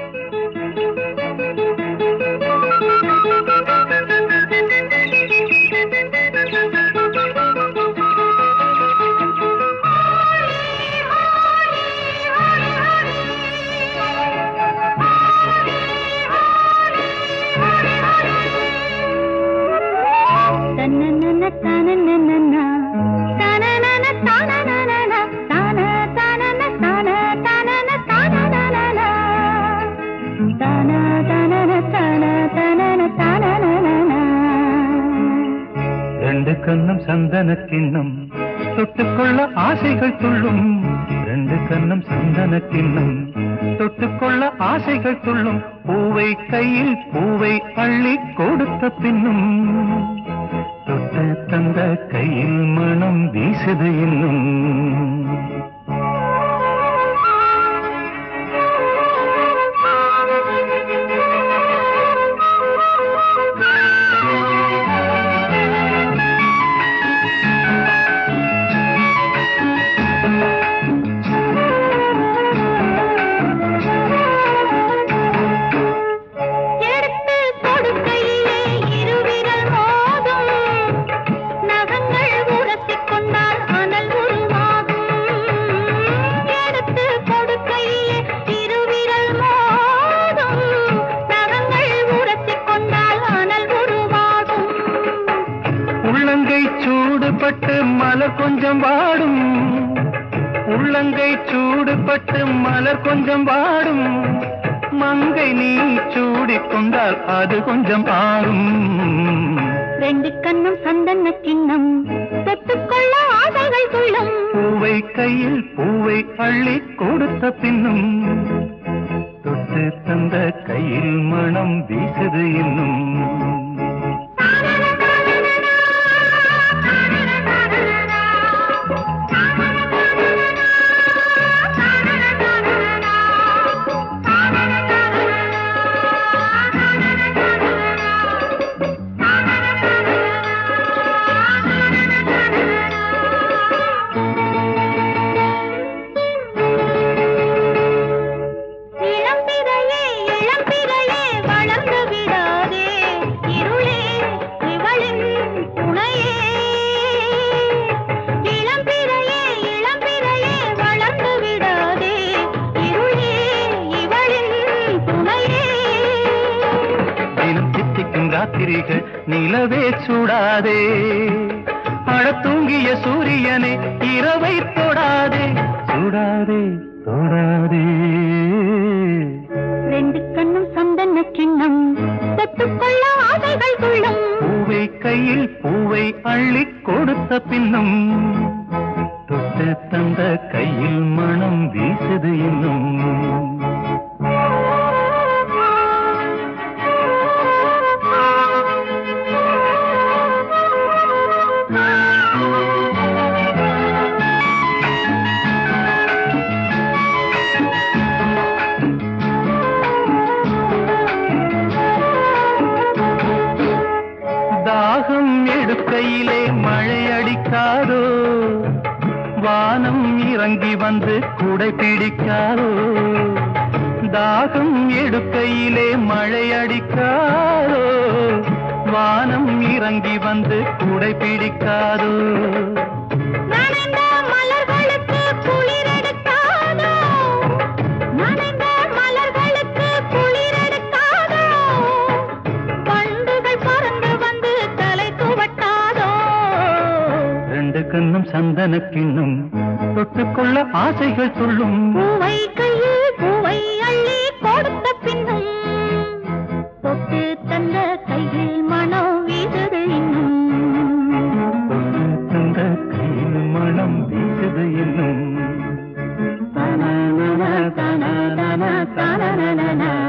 தன்னனன தனனனன, தனனன தனனனன, தன தனன தன தனன தனனனன. தன தனன தன தனன தனனனன. ரெண்டு கண்ணும் சந்தன கிண்ணம் தொட்டுக்கொள்ள ஆசைகள் துள்ளும் ரெண்டு கண்ணும் சந்தன கிண்ணம் தொட்டுக்கொள்ள ஆசைகள் துள்ளும் பூவை கையில் பூவை அள்ளி கொடுத்த பின்னும் தொட்டு தந்த கையில் மனம் வீசுது இன்னும் எடுத்து கொடுக்கையிலே இருவிரல் மோதும். நகங்கள் உரசிக் கொண்டால் அனல் உருவாகும். எடுத்து கொடுக்கையிலே இருவிரல் மோதும். நகங்கள் உரசிக் கொண்டால் அனல் உருவாகும். உள்ளங்கை சூடுபட்டு மலர் கொஞ்சம் வாடும் உள்ளங்கை சூடுபட்டு மலர் கொஞ்சம் வாடும் மங்கை நீ சூடிக்கொண்டால் அது கொஞ்சம் ஆறும் ரெண்டு கண்ணும் சந்தன கிண்ணம் தொட்டுக்கொள்ள ஆசைகள் துள்ளும் பூவை கையில் பூவை அள்ளி கொடுத்த பின்னும் தொட்டு தந்த கையில் மனம் வீசுது இன்னும் இளம்பிறையே இளம்பிறையே வளர்ந்து விடாதே இருளே இவளின் துணையே இளம்பிறையே இளம்பிறையே வளர்ந்து விடாதே இருளே இவளின் துணையே தினம் தித்திக்கும் ராத்திரிகள் நிலவே சூடாதே அழ தூங்கிய சூரியனே இரவை தொடாதே சூடாதே தொடாதே ரெண்டு கண்ணும் சந்தன கிண்ணம் தொட்டுக்கொள்ள ஆசைகள் துள்ளும் பூவை கையில் பூவை அள்ளி கொடுத்த பின்னும் தொட்டு தந்த கையில் மனம் வீசுது இன்னும் தாகம் எடுக்கையிலே மழை அடிக்காதோ வானம் இறங்கி வந்து குடை பிடிக்காதோ தாகம் எடுக்கையிலே மழை அடிக்காதோ வானம் இறங்கி வந்து குடை பிடிக்காதோ நனைந்த மலர்களுக்கு குளிர் எடுக்காதோ நனைந்த மலர்களுக்கு குளிர் எடுக்காதோ பண்டுகள் பறந்து வந்து தலை துவட்டாதோ ரெண்டு கண்ணும் சந்தன கிண்ணும் தொட்டுக்கொள்ள ஆசைகள் சொல்லும் பூவை கையில் பூவை அள்ளி கொடுத்த பின்னும் தொட்டு தந்த கையில் மனம் வீசுது இன்னும் தொட்டு தந்த கையில் மனம் வீசுது இன்னும் தனனன தனனன தனனன